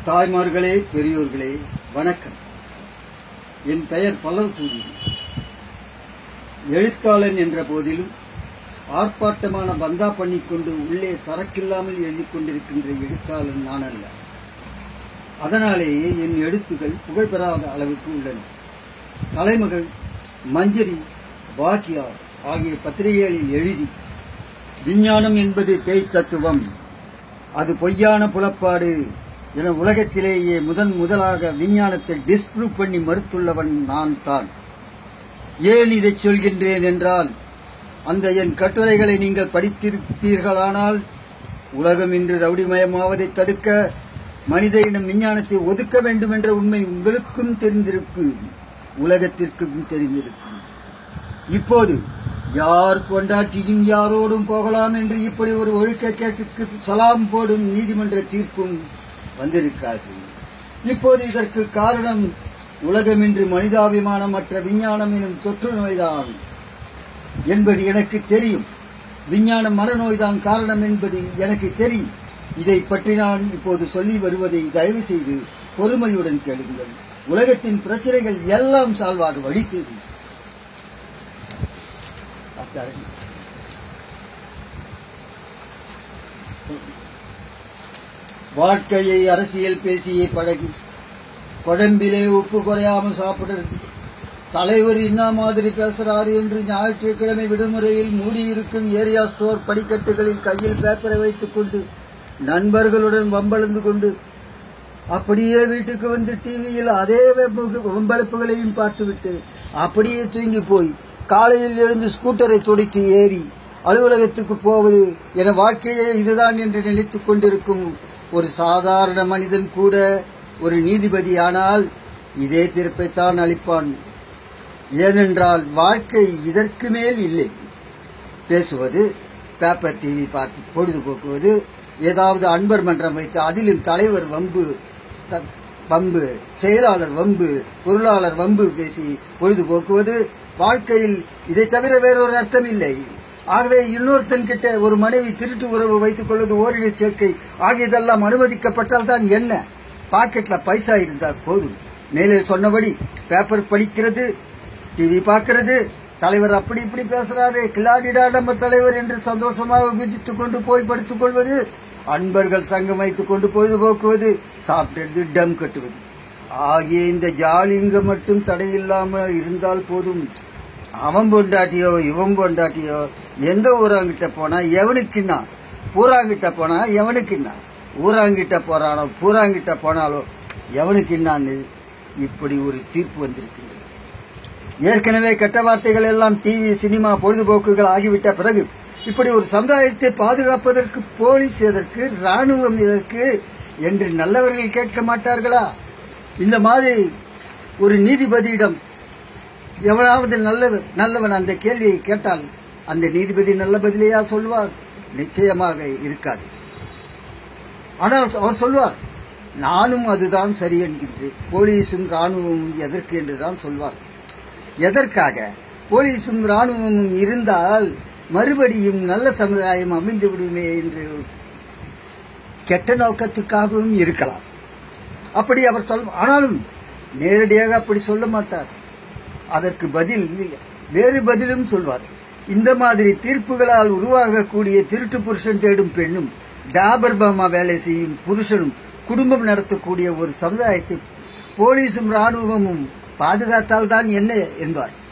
தாய்மார்களே பெரியோர்களே வணக்கம் என் பெயர் பல்லவசூரியன் எழுத்தாளன் என்ற போதிலும் ஆர்ப்பாட்டமான பந்தா பண்ணிக்கொண்டு உள்ளே சரக்கில்லாமல் எழுதி கொண்டிருக்கின்ற எழுத்தாளன் நான் அல்ல அதனாலேயே என் எழுத்துக்கள் புகழ்பெறாத அளவுக்கு உள்ளன தலைமகள் மஞ்சரி பாக்கியார் ஆகிய பத்திரிகைகளில் எழுதி விஞ்ஞானம் என்பது பேய் தத்துவம் அது பொய்யான புலப்பாடு என உலகத்திலேயே முதன் முதலாக விஞ்ஞானத்தை டிஸ்ப்ரூவ் பண்ணி மறுத்துள்ளவன் நான் தான் ஏன் இதை சொல்கின்றேன் என்றால் அந்த என் கட்டுரைகளை நீங்கள் படித்திருப்பீர்களானால் உலகம் இன்று ரவுடிமயமாவதை தடுக்க மனித இனம் விஞ்ஞானத்தை ஒதுக்க வேண்டும் என்ற உண்மை உங்களுக்கும் தெரிந்திருக்கும் உலகத்திற்கும் தெரிந்திருக்கும் இப்போது யார் கொண்டாட்டியும் யாரோடும் போகலாம் என்று இப்படி ஒரு ஒழுக்கக்கேட்டுக்கு சலாம் போடும் நீதிமன்ற தீர்ப்பும் வந்திருக்காது இப்போது இதற்கு காரணம் உலகம் இன்று மனிதாபிமானமற்ற விஞ்ஞானம் எனும் தொற்று நோய்தான் என்பது எனக்கு தெரியும் விஞ்ஞானம் மனநோய்தான் காரணம் என்பது எனக்கு தெரியும் இதை பற்றி நான் இப்போது சொல்லி வருவதை தயவு செய்து பொறுமையுடன் கேளுங்கள் உலகத்தின் பிரச்சனைகள் எல்லாம் சால்வாக வடித்தது அத்தாரணி. வாழ்க்கையை அரசியல் பேசியே பழகி குழம்பிலே உப்பு குறையாம சாப்பிடுறது தலைவர் என்ன மாதிரி பேசுறாரு என்று ஞாயிற்றுக்கிழமை விடுமுறையில் மூடியிருக்கும் ஏரியா ஸ்டோர் படிக்கட்டுகளில் கையில் பேப்பரை வைத்துக் கொண்டு நண்பர்களுடன் வம்பளந்து கொண்டு அப்படியே வீட்டுக்கு வந்து டிவியில் அதே வெம்பு- வம்பளப்புகளையும் பார்த்துவிட்டு அப்படியே தூங்கி போய் காலையில் எழுந்து ஸ்கூட்டரை துடைத்து ஏறி அலுவலகத்துக்கு போவது என வாழ்க்கையே இதுதான் என்று நினைத்துக் கொண்டிருக்கும் ஒரு சாதாரண மனிதன் கூட ஒரு நீதிபதி ஆனால் இதே தீர்ப்பைத்தான் அளிப்பான் ஏனென்றால் வாழ்க்கை இதற்கு மேல் இல்லை பேசுவது பேப்பர் டிவி பார்த்து பொழுதுபோக்குவது ஏதாவது அன்பர் மன்றம் வைத்து அதிலும் தலைவர் வம்பு த- வம்பு செயலாளர் வம்பு பொருளாளர் வம்பு பேசி பொழுதுபோக்குவது வாழ்க்கையில் இதை தவிர வேறொரு அர்த்தம் இல்லை ஆகவே இன்னொருத்தன் கிட்ட ஒரு மனைவி திருட்டு உறவு வைத்துக் கொள்வது ஓரின சேர்க்கை ஆகியதெல்லாம் அனுமதிக்கப்பட்டால் தான் என்ன பாக்கெட்ல பைசா இருந்தால் போதும் மேலே சொன்னபடி பேப்பர் படிக்கிறது டிவி பார்க்கிறது தலைவர் அப்படி இப்படி பேசுறாரு கிளாடிடா நம்ம தலைவர் என்று சந்தோஷமாக குதித்துக் கொண்டு போய் படுத்துக் கொள்வது அன்பர்கள் சங்கம் வைத்துக் கொண்டு பொழுதுபோக்குவது சாப்பிட்டது டம் கட்டுவது ஆகிய இந்த ஜாலிங்க மட்டும் தடையில்லாம இருந்தால் போதும் அவன் பொண்டாட்டியோ இவன் பொண்டாட்டியோ எந்த ஊராங்கிட்ட போனா எவனுக்குன்னா பூராங்கிட்ட போனா எவனுக்குன்னா ஊராங்கிட்ட போறானோ பூராங்கிட்ட போனாலோ எவனுக்குன்னான்னு இப்படி ஒரு தீர்ப்பு வந்திருக்கின்றது ஏற்கனவே கெட்ட வார்த்தைகள் எல்லாம் டிவி சினிமா பொழுதுபோக்குகள் ஆகிவிட்ட பிறகு இப்படி ஒரு சமுதாயத்தை பாதுகாப்பதற்கு போலீஸ் எதற்கு ராணுவம் எதற்கு என்று நல்லவர்கள் கேட்க மாட்டார்களா இந்த மாதிரி ஒரு நீதிபதியிடம் எவனாவது நல்லவர் நல்லவன் அந்த கேள்வியை கேட்டால் அந்த நீதிபதி நல்ல பதிலையா சொல்வார் நிச்சயமாக இருக்காது ஆனால் அவர் சொல்வார் நானும் அதுதான் சரி என்கின்றேன் போலீஸும் ராணுவமும் எதற்கு என்றுதான் சொல்வார் எதற்காக போலீஸும் ராணுவமும் இருந்தால் மறுபடியும் நல்ல சமுதாயம் அமைந்து விடுமே என்று ஒரு கெட்ட நோக்கத்துக்காகவும் இருக்கலாம் அப்படி அவர் சொல் ஆனாலும் நேரடியாக அப்படி சொல்ல மாட்டார் அதற்கு பதில் வேறு பதிலும் சொல்வார் இந்த மாதிரி தீர்ப்புகளால் உருவாகக்கூடிய திருட்டு புருஷன் தேடும் பெண்ணும் டாபர் பாமா வேலை செய்யும் புருஷனும் குடும்பம் நடத்தக்கூடிய ஒரு சமுதாயத்தை போலீஸும் ராணுவமும் பாதுகாத்தால் தான் என்ன என்பார்